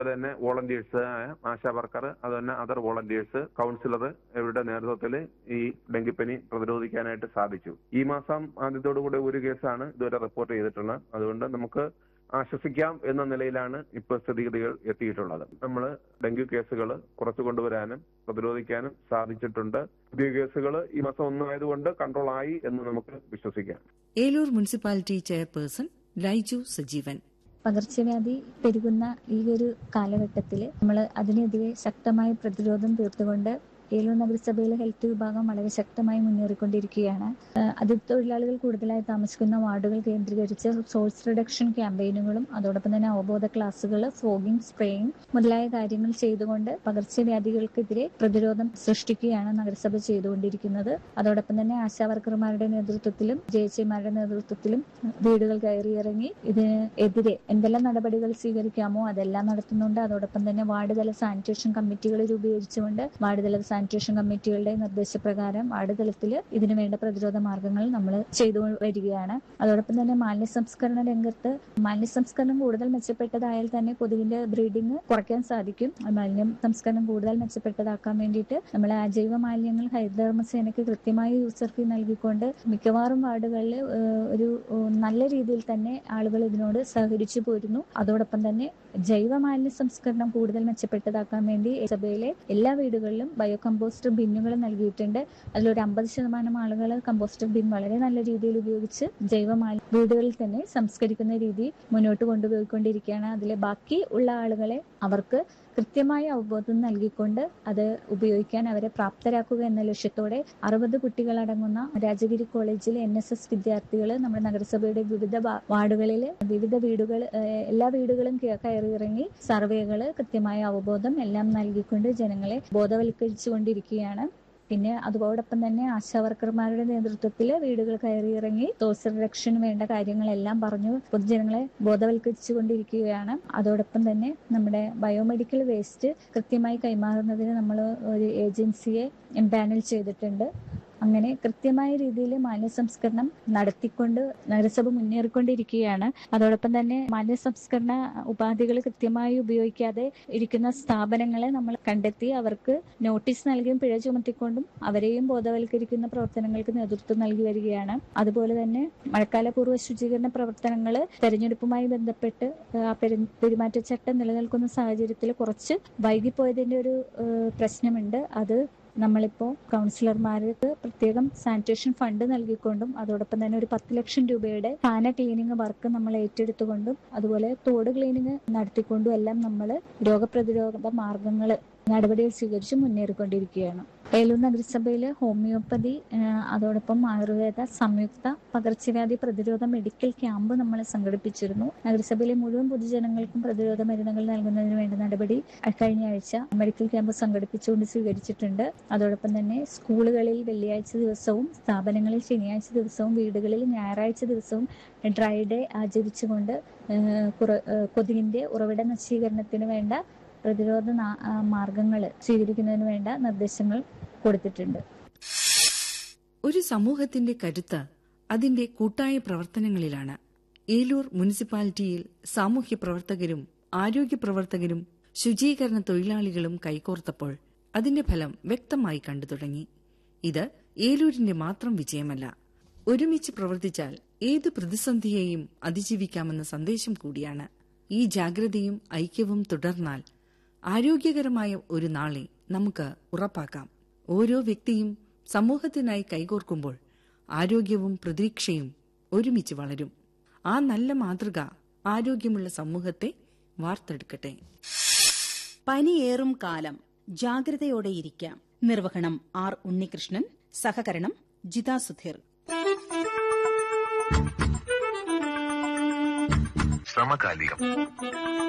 അതുപോലെ തന്നെ volunteers ASHA worker അതുപോലെ തന്നെ അതർ വോളണ്ടിയേഴ്സ് കൗൺസിലർ ഇവരുടെ നേതൃത്വത്തിൽ ഈ ഡെങ്കിപ്പനി പ്രതിരോധിക്കാനായിട്ട് സാധിച്ചു ഈ മാസം ആദ്യത്തോടുകൂടി ഒരു കേസാണ് ഇതുവരെ റിപ്പോർട്ട് ചെയ്തിട്ടുള്ളത് അതുകൊണ്ട് നമുക്ക് ആശ്വസിക്കാം എന്ന നിലയിലാണ് ഇപ്പോൾ സ്ഥിതിഗതികൾ എത്തിയിട്ടുള്ളത് നമ്മൾ ഡെങ്കു കേസുകൾ കുറച്ചു കൊണ്ടുവരാനും പ്രതിരോധിക്കാനും സാധിച്ചിട്ടുണ്ട് പുതിയ കേസുകൾ ഈ മാസം ഒന്നായതുകൊണ്ട് കൺട്രോൾ ആയി എന്ന് നമുക്ക് വിശ്വസിക്കാം ഏലൂർ മുനിസിപ്പാലിറ്റി ചെയർപേഴ്സൺ ലൈജു സജീവൻ പകർച്ചവ്യാധി പെരുകുന്ന ഈ ഒരു കാലഘട്ടത്തിൽ നമ്മൾ അതിനെതിരെ ശക്തമായ പ്രതിരോധം തീർത്തുകൊണ്ട് ഏലൂർ നഗരസഭയിലെ ഹെൽത്ത് വിഭാഗം വളരെ ശക്തമായി മുന്നേറിക്കൊണ്ടിരിക്കുകയാണ് ഏഹ് അതിഥി തൊഴിലാളികൾ കൂടുതലായി താമസിക്കുന്ന വാർഡുകൾ കേന്ദ്രീകരിച്ച് സോഴ്സ് റിഡക്ഷൻ ക്യാമ്പയിനുകളും അതോടൊപ്പം തന്നെ അവബോധ ക്ലാസുകൾ ഫോഗിംഗ് സ്പ്രേയിങ് മുതലായ കാര്യങ്ങൾ ചെയ്തുകൊണ്ട് പകർച്ചവ്യാധികൾക്കെതിരെ പ്രതിരോധം സൃഷ്ടിക്കുകയാണ് നഗരസഭ ചെയ്തുകൊണ്ടിരിക്കുന്നത് അതോടൊപ്പം തന്നെ ആശാവർക്കർമാരുടെ നേതൃത്വത്തിലും ജയിച്ചിമാരുടെ നേതൃത്വത്തിലും വീടുകൾ കയറിയിറങ്ങി ഇതിന് എതിരെ എന്തെല്ലാം നടപടികൾ സ്വീകരിക്കാമോ അതെല്ലാം നടത്തുന്നുണ്ട് അതോടൊപ്പം തന്നെ വാർഡ് തല സാനിറ്റേഷൻ കമ്മിറ്റികൾ രൂപീകരിച്ചുകൊണ്ട് വാർഡ് തല സാനിറ്റേഷൻ കമ്മിറ്റികളുടെ നിർദ്ദേശപ്രകാരം വാർഡ് തലത്തിൽ ഇതിനു വേണ്ട പ്രതിരോധ മാർഗങ്ങൾ നമ്മൾ ചെയ്തു വരികയാണ് അതോടൊപ്പം തന്നെ മാലിന്യ സംസ്കരണ രംഗത്ത് മാലിന്യ സംസ്കരണം കൂടുതൽ മെച്ചപ്പെട്ടതായാൽ തന്നെ കൊതുകിന്റെ ബ്രീഡിംഗ് കുറയ്ക്കാൻ സാധിക്കും മാലിന്യം സംസ്കരണം കൂടുതൽ മെച്ചപ്പെട്ടതാക്കാൻ വേണ്ടിയിട്ട് നമ്മൾ അജൈവ മാലിന്യങ്ങൾ ഹരിതകർമ്മസേനയ്ക്ക് കൃത്യമായി യൂസർ ഫീ നൽകിക്കൊണ്ട് മിക്കവാറും വാർഡുകളിൽ ഏഹ്, ഒരു ഏഹ്, നല്ല രീതിയിൽ തന്നെ ആളുകൾ ഇതിനോട് സഹകരിച്ചു പോരുന്നു അതോടൊപ്പം തന്നെ ജൈവ മാലിന്യ സംസ്കരണം കൂടുതൽ മെച്ചപ്പെട്ടതാക്കാൻ വേണ്ടി സഭയിലെ എല്ലാ വീടുകളിലും ബയോ കമ്പോസ്റ്റ് ബിന്നുകൾ നൽകിയിട്ടുണ്ട് അതിലൊരു അമ്പത് ശതമാനം ആളുകൾ കമ്പോസ്റ്റ് ബിൻ വളരെ നല്ല രീതിയിൽ ഉപയോഗിച്ച് ജൈവ മാലിന്യ വീടുകളിൽ തന്നെ സംസ്കരിക്കുന്ന രീതി മുന്നോട്ട് കൊണ്ടുപോയിക്കൊണ്ടിരിക്കുകയാണ് അതിലെ ബാക്കി ഉള്ള ആളുകളെ അവർക്ക് കൃത്യമായ അവബോധം നൽകിക്കൊണ്ട് അത് ഉപയോഗിക്കാൻ അവരെ പ്രാപ്തരാക്കുക എന്ന ലക്ഷ്യത്തോടെ അറുപത് കുട്ടികളടങ്ങുന്ന രാജഗിരി കോളേജിലെ എൻ എസ് എസ് വിദ്യാർത്ഥികൾ നമ്മുടെ നഗരസഭയുടെ വിവിധ വാ- വാർഡുകളിൽ വിവിധ വീടുകൾ ഏഹ്, എല്ലാ വീടുകളും കയ- കയറിയിറങ്ങി സർവേകൾ കൃത്യമായ അവബോധം എല്ലാം നൽകിക്കൊണ്ട് ജനങ്ങളെ ബോധവൽക്കരിച്ചുകൊണ്ടിരിക്കുകയാണ് പിന്നെ അതോടൊപ്പം തന്നെ ആശാവർക്കർമാരുടെ നേതൃത്വത്തിൽ വീടുകൾ കയറിയിറങ്ങി സോഷ്യൽ റിഡക്ഷന് വേണ്ട കാര്യങ്ങളെല്ലാം പറഞ്ഞു പൊതുജനങ്ങളെ ബോധവൽക്കരിച്ചുകൊണ്ടിരിക്കുകയാണ് അതോടൊപ്പം തന്നെ നമ്മുടെ ബയോമെഡിക്കൽ വേസ്റ്റ് കൃത്യമായി കൈമാറുന്നതിന് നമ്മൾ ഒരു ഏജൻസിയെ എംപാനൽ ചെയ്തിട്ടുണ്ട് അങ്ങനെ കൃത്യമായ രീതിയിൽ മാലിന്യ സംസ്കരണം നടത്തിക്കൊണ്ട് നഗരസഭ മുന്നേറിക്കൊണ്ടിരിക്കുകയാണ് അതോടൊപ്പം തന്നെ മാലിന്യ സംസ്കരണ ഉപാധികൾ കൃത്യമായി ഉപയോഗിക്കാതെ ഇരിക്കുന്ന സ്ഥാപനങ്ങളെ നമ്മൾ കണ്ടെത്തി അവർക്ക് നോട്ടീസ് നൽകിയും പിഴ ചുമത്തിക്കൊണ്ടും അവരെയും ബോധവൽക്കരിക്കുന്ന പ്രവർത്തനങ്ങൾക്ക് നേതൃത്വം നൽകി വരികയാണ് അതുപോലെ തന്നെ മഴക്കാലപൂർവ്വ ശുചീകരണ പ്രവർത്തനങ്ങൾ തെരഞ്ഞെടുപ്പുമായി ബന്ധപ്പെട്ട് ആ പെരു- പെരുമാറ്റച്ചട്ടം നിലനിൽക്കുന്ന സാഹചര്യത്തിൽ കുറച്ച് വൈകിപ്പോയതിന്റെ ഒരു ഏഹ്, പ്രശ്നമുണ്ട് അത് നമ്മളിപ്പോ കൗൺസിലർമാർക്ക് പ്രത്യേകം സാനിറ്റേഷൻ ഫണ്ട് നൽകിക്കൊണ്ടും അതോടൊപ്പം തന്നെ ഒരു പത്ത് ലക്ഷം രൂപയുടെ പാന ക്ലീനിങ് വർക്ക് നമ്മൾ ഏറ്റെടുത്തുകൊണ്ടും അതുപോലെ തോട് ക്ലീനിങ് നടത്തിക്കൊണ്ടും എല്ലാം നമ്മൾ രോഗപ്രതിരോധ മാർഗങ്ങൾ നടപടികൾ സ്വീകരിച്ച് മുന്നേറിക്കൊണ്ടിരിക്കുകയാണ് ഏലൂർ നഗരസഭയിൽ ഹോമിയോപ്പതി ആ, അതോടൊപ്പം ആയുർവേദ സംയുക്ത പകർച്ചവ്യാധി പ്രതിരോധ മെഡിക്കൽ ക്യാമ്പ് നമ്മൾ സംഘടിപ്പിച്ചിരുന്നു നഗരസഭയിലെ മുഴുവൻ പൊതുജനങ്ങൾക്കും പ്രതിരോധ മരുന്നുകൾ നൽകുന്നതിന് വേണ്ട നടപടി കഴിഞ്ഞ ആഴ്ച മെഡിക്കൽ ക്യാമ്പ് സംഘടിപ്പിച്ചുകൊണ്ട് സ്വീകരിച്ചിട്ടുണ്ട് അതോടൊപ്പം തന്നെ സ്കൂളുകളിൽ വെള്ളിയാഴ്ച ദിവസവും സ്ഥാപനങ്ങളിൽ ശനിയാഴ്ച ദിവസവും വീടുകളിൽ ഞായറാഴ്ച ദിവസവും ഡ്രൈ ഡേ ആചരിച്ചുകൊണ്ട് ആ, കുറ- ആ, കൊതുകിന്റെ ഉറവിട നശീകരണത്തിന് വേണ്ട പ്രതിരോധ മാർഗങ്ങൾ സ്വീകരിക്കുന്നതിന് വേണ്ട നിർദ്ദേശങ്ങൾ കൊടുത്തിട്ടുണ്ട് ഒരു സമൂഹത്തിന്റെ കരുത്ത് അതിന്റെ കൂട്ടായ പ്രവർത്തനങ്ങളിലാണ് ഏലൂർ മുനിസിപ്പാലിറ്റിയിൽ സാമൂഹ്യ പ്രവർത്തകരും ആരോഗ്യ പ്രവർത്തകരും ശുചീകരണ തൊഴിലാളികളും കൈകോർത്തപ്പോൾ അതിന്റെ ഫലം വ്യക്തമായി കണ്ടു തുടങ്ങി ഇത് ഏലൂരിന്റെ മാത്രം വിജയമല്ല ഒരുമിച്ച് പ്രവർത്തിച്ചാൽ ഏത് പ്രതിസന്ധിയെയും അതിജീവിക്കാമെന്ന സന്ദേശം കൂടിയാണ് ഈ ജാഗ്രതയും ഐക്യവും തുടർന്നാൽ ആരോഗ്യകരമായ ഒരു നാളെ നമുക്ക് ഉറപ്പാക്കാം ഓരോ വ്യക്തിയും സമൂഹത്തിനായി കൈകോർക്കുമ്പോൾ ആരോഗ്യവും പ്രതീക്ഷയും ഒരുമിച്ച് വളരും ആ നല്ല മാതൃക ആരോഗ്യമുള്ള സമൂഹത്തെ വാർത്തെടുക്കട്ടെ പനിയേറും കാലം ജാഗ്രതയോടെ ഇരിക്കാം നിർവഹണം ആർ ഉണ്ണികൃഷ്ണൻ സഹകരണം ജിതാ സുധീർ സമകാലികം